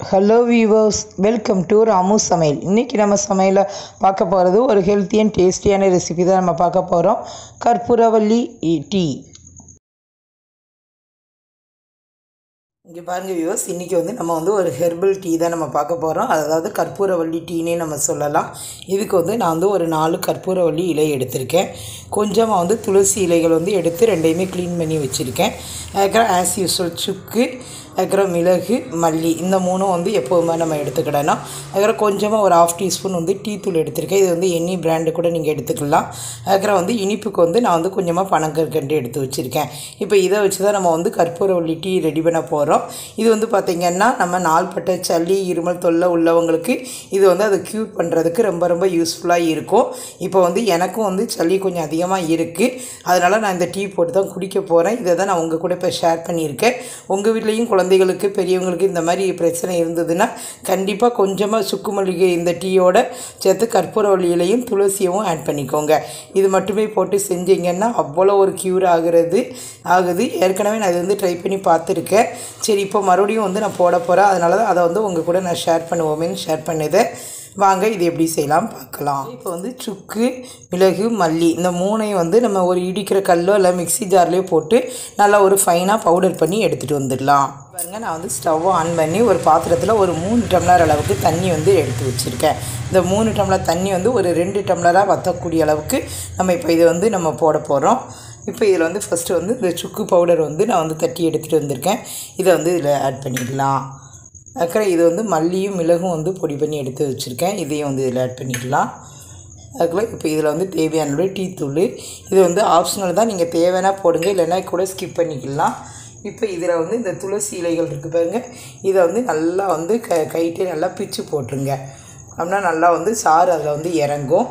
hello viewers welcome to Ramu சமையல் இன்றைக்கி நம்ம சமையலில் பார்க்க போகிறது ஒரு ஹெல்த்தி அண்ட் டேஸ்டியான ரெசிபி தான் நம்ம பார்க்க போகிறோம் கற்பூரவல்லி டீ இங்கே பாருங்கள் வியூவர்ஸ் இன்றைக்கி வந்து நம்ம வந்து ஒரு ஹெர்பல் டீ தான் நம்ம பார்க்க போகிறோம் அதாவது கற்பூரவல்லி டீனே நம்ம சொல்லலாம் இதுக்கு வந்து நான் வந்து ஒரு நாலு கற்பூரவல்லி இலை எடுத்திருக்கேன் கொஞ்சமாக வந்து துளசி இலைகள் வந்து எடுத்து ரெண்டையுமே க்ளீன் பண்ணி வச்சுருக்கேன் அதுக்கப்புறம் ஆஸ் யூஸ்வல் சுக்கு அதுக்கப்புறம் மிளகு மல்லி இந்த மூணும் வந்து எப்போவுமே நம்ம எடுத்துக்கிடணும் அதுக்கப்புறம் கொஞ்சமாக ஒரு ஆஃப் டீஸ்பூன் வந்து டீ தூள் எடுத்திருக்கேன் இது வந்து எனி பிராண்டு கூட நீங்கள் எடுத்துக்கலாம் அதுக்கப்புறம் வந்து இனிப்புக்கு வந்து நான் வந்து கொஞ்சமாக பனங்கற்கண்டு எடுத்து வச்சுருக்கேன் இப்போ இதை வச்சு தான் நம்ம வந்து கற்பூரவள்ளி டீ ரெடி பண்ண போகிறோம் இது வந்து பார்த்திங்கன்னா நம்ம நாள்பட்ட சளி இருமல் தொல்லை உள்ளவங்களுக்கு இது வந்து அதை க்யூர் பண்ணுறதுக்கு ரொம்ப ரொம்ப யூஸ்ஃபுல்லாக இருக்கும் இப்போ வந்து எனக்கும் வந்து சளி கொஞ்சம் அதிகமாக இருக்குது அதனால் நான் இந்த டீ போட்டு தான் குடிக்க போகிறேன் இதை தான் நான் உங்கள் கூட இப்போ ஷேர் பண்ணியிருக்கேன் உங்கள் வீட்லேயும் குழந்தைகளுக்கு பெரியவங்களுக்கு இந்த மாதிரி பிரச்சனை இருந்ததுன்னா கண்டிப்பாக கொஞ்சமாக சுக்கு மல்லிகை இந்த டீயோட சேர்த்து கற்பூரவள்ளியிலையும் துளசியவும் ஆட் பண்ணிக்கோங்க இது மட்டுமே போட்டு செஞ்சீங்கன்னா அவ்வளோ ஒரு க்யூர் ஆகுறது ஆகுது ஏற்கனவே நான் இது வந்து ட்ரை பண்ணி பார்த்துருக்கேன் சரி இப்போ மறுபடியும் வந்து நான் போட போகிறேன் அதனால தான் அதை வந்து உங்கள் கூட நான் ஷேர் பண்ணுவோமேன்னு ஷேர் பண்ணுது வாங்க இது எப்படி செய்யலாம் பார்க்கலாம் இப்போ வந்து சுக்கு மிளகு மல்லி இந்த மூணையும் வந்து நம்ம ஒரு இடிக்கிற கல்லோ இல்லை மிக்ஸி ஜார்லேயோ போட்டு நல்லா ஒரு ஃபைனாக பவுடர் பண்ணி எடுத்துகிட்டு வந்துடலாம் பாருங்கள் நான் வந்து ஸ்டவ் ஆன் பண்ணி ஒரு பாத்திரத்தில் ஒரு மூணு டம்ளர் அளவுக்கு தண்ணி வந்து எடுத்து வச்சுருக்கேன் இந்த மூணு டம்ளர் தண்ணி வந்து ஒரு ரெண்டு டம்ளராக வற்றக்கூடிய அளவுக்கு நம்ம இப்போ இதை வந்து நம்ம போட போகிறோம் இப்போ இதில் வந்து ஃபஸ்ட்டு வந்து இந்த சுக்கு பவுடர் வந்து நான் வந்து தட்டி எடுத்துகிட்டு வந்திருக்கேன் இதை வந்து இதில் ஆட் பண்ணிடலாம் அப்புறம் இது வந்து மல்லியும் மிளகும் வந்து பொடி பண்ணி எடுத்து வச்சுருக்கேன் இதையும் வந்து இதில் ஆட் பண்ணிக்கலாம் அதுக்குள்ள இப்போ இதில் வந்து தேவையான டீ தூள் இது வந்து ஆப்ஷனல் தான் நீங்கள் தேவைன்னா போடுங்க இல்லைன்னா கூட ஸ்கிப் பண்ணிக்கலாம் இப்போ இதில் வந்து இந்த துளசி இலைகள் இருக்குது பாருங்க இதை வந்து நல்லா வந்து க கைட்டே நல்லா பிச்சு போட்டுருங்க அப்படின்னா நல்லா வந்து சாறு அதில் வந்து இறங்கும்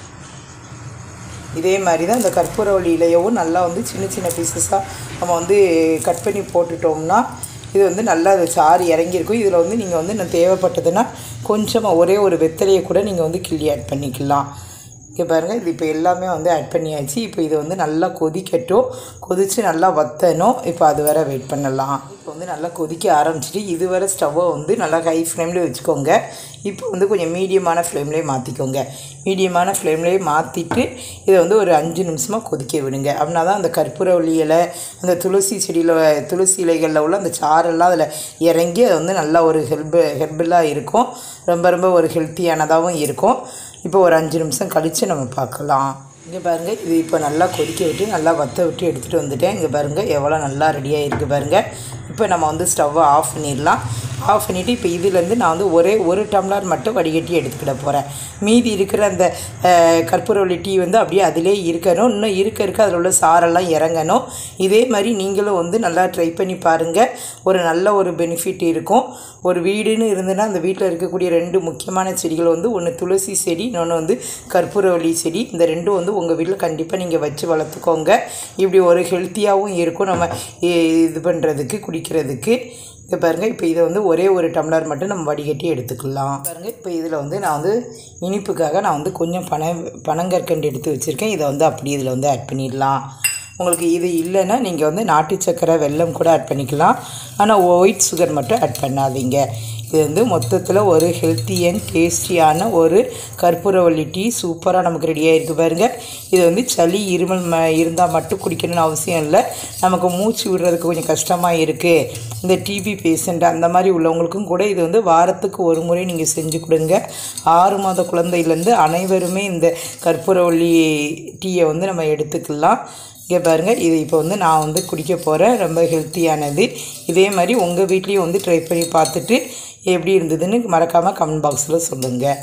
இதே மாதிரி தான் இந்த கற்பூரவள்ளி இலையவும் நல்லா வந்து சின்ன சின்ன பீசஸாக நம்ம வந்து கட் பண்ணி போட்டுட்டோம்னா இது வந்து நல்லா அது சாறு இறங்கியிருக்கும் இதில் வந்து நீங்கள் வந்து நான் தேவைப்பட்டதுன்னா கொஞ்சமாக ஒரே ஒரு வெத்தலையை கூட நீங்கள் வந்து கிள்ளி ஆட் பண்ணிக்கலாம் இங்கே பாருங்கள் இது இப்போ எல்லாமே வந்து ஆட் பண்ணியாச்சு இப்போ இது வந்து நல்லா கொதிக்கட்டும் கொதித்து நல்லா வற்றணும் இப்போ அது வரை வெயிட் பண்ணலாம் இப்போ வந்து நல்லா கொதிக்க ஆரம்பிச்சிட்டு இது வரை ஸ்டவ்வை வந்து நல்லா ஹை ஃப்ளேம்லேயே வச்சுக்கோங்க இப்போ வந்து கொஞ்சம் மீடியமான ஃப்ளேம்லேயே மாற்றிக்கோங்க மீடியமான ஃப்ளேம்லேயே மாற்றிட்டு இதை வந்து ஒரு அஞ்சு நிமிஷமாக கொதிக்க விடுங்க அப்படின்னா தான் அந்த கற்பூரவள்ளி இலை அந்த துளசி செடியில் துளசி இலைகளில் உள்ள அந்த சாரெல்லாம் அதில் இறங்கி அது வந்து நல்லா ஒரு ஹெல்பு ஹெர்பலாக இருக்கும் ரொம்ப ரொம்ப ஒரு ஹெல்த்தியானதாகவும் இருக்கும் இப்போ ஒரு அஞ்சு நிமிஷம் கழித்து நம்ம பார்க்கலாம் இங்கே பாருங்கள் இது இப்போ நல்லா கொதிக்க விட்டு நல்லா வற்ற விட்டு எடுத்துகிட்டு வந்துட்டேன் இங்கே பாருங்கள் எவ்வளோ நல்லா ரெடியாக இருக்குது பாருங்கள் இப்போ நம்ம வந்து ஸ்டவ்வை ஆஃப் பண்ணிடலாம் ஆஃப் பண்ணிவிட்டு இப்போ இதுலேருந்து நான் வந்து ஒரே ஒரு டம்ளர் மட்டும் வடிகட்டி எடுத்துக்கிட போகிறேன் மீதி இருக்கிற அந்த கற்பூரவள்ளி டீ வந்து அப்படியே அதிலே இருக்கணும் இன்னும் இருக்க இருக்க அதில் உள்ள சாரெல்லாம் இறங்கணும் இதே மாதிரி நீங்களும் வந்து நல்லா ட்ரை பண்ணி பாருங்கள் ஒரு நல்ல ஒரு பெனிஃபிட் இருக்கும் ஒரு வீடுன்னு இருந்ததுன்னா அந்த வீட்டில் இருக்கக்கூடிய ரெண்டு முக்கியமான செடிகள் வந்து ஒன்று துளசி செடி இன்னொன்று வந்து கற்பூரவள்ளி செடி இந்த ரெண்டும் வந்து உங்கள் வீட்டில் கண்டிப்பாக நீங்கள் வச்சு வளர்த்துக்கோங்க இப்படி ஒரு ஹெல்த்தியாகவும் இருக்கும் நம்ம இது பண்ணுறதுக்கு குடிக்கிறதுக்கு இப்போ பாருங்கள் இப்போ இதை வந்து ஒரே ஒரு டம்ளர் மட்டும் நம்ம வடிகட்டி எடுத்துக்கலாம் பாருங்கள் இப்போ இதில் வந்து நான் வந்து இனிப்புக்காக நான் வந்து கொஞ்சம் பனை பனங்கற்கண்டு எடுத்து வச்சுருக்கேன் இதை வந்து அப்படி இதில் வந்து ஆட் பண்ணிடலாம் உங்களுக்கு இது இல்லைன்னா நீங்கள் வந்து நாட்டு சக்கரை வெல்லம் கூட ஆட் பண்ணிக்கலாம் ஆனால் ஒயிட் சுகர் மட்டும் ஆட் பண்ணாதீங்க இது வந்து மொத்தத்தில் ஒரு ஹெல்த்தி அண்ட் டேஸ்டியான ஒரு கற்பூரவள்ளி டீ சூப்பராக நமக்கு ரெடியாக இருக்குது பாருங்கள் இது வந்து சளி இருமல் ம இருந்தால் மட்டும் குடிக்கணும்னு அவசியம் இல்லை நமக்கு மூச்சு விடுறதுக்கு கொஞ்சம் கஷ்டமாக இருக்குது இந்த டிபி பேஷண்ட் அந்த மாதிரி உள்ளவங்களுக்கும் கூட இது வந்து வாரத்துக்கு ஒரு முறை நீங்கள் செஞ்சு கொடுங்க ஆறு மாத குழந்தையிலேருந்து அனைவருமே இந்த கற்பூரவள்ளி டீயை வந்து நம்ம எடுத்துக்கலாம் இங்கே பாருங்கள் இது இப்போ வந்து நான் வந்து குடிக்க போகிறேன் ரொம்ப ஹெல்த்தியானது இதே மாதிரி உங்கள் வீட்லேயும் வந்து ட்ரை பண்ணி பார்த்துட்டு எப்படி இருந்ததுன்னு மறக்காமல் கமெண்ட் பாக்ஸில் சொல்லுங்கள்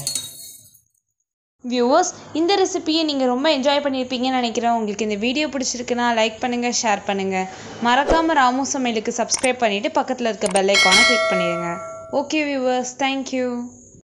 வியூவர்ஸ் இந்த ரெசிபியை நீங்கள் ரொம்ப என்ஜாய் பண்ணியிருப்பீங்கன்னு நினைக்கிறேன் உங்களுக்கு இந்த வீடியோ பிடிச்சிருக்குன்னா லைக் பண்ணுங்கள் ஷேர் பண்ணுங்கள் மறக்காமல் ராமு சமையலுக்கு சப்ஸ்கிரைப் பண்ணிவிட்டு பக்கத்தில் இருக்க பெல் ஐக்கானை கிளிக் பண்ணிடுங்க ஓகே வியூவர்ஸ் தேங்க்யூ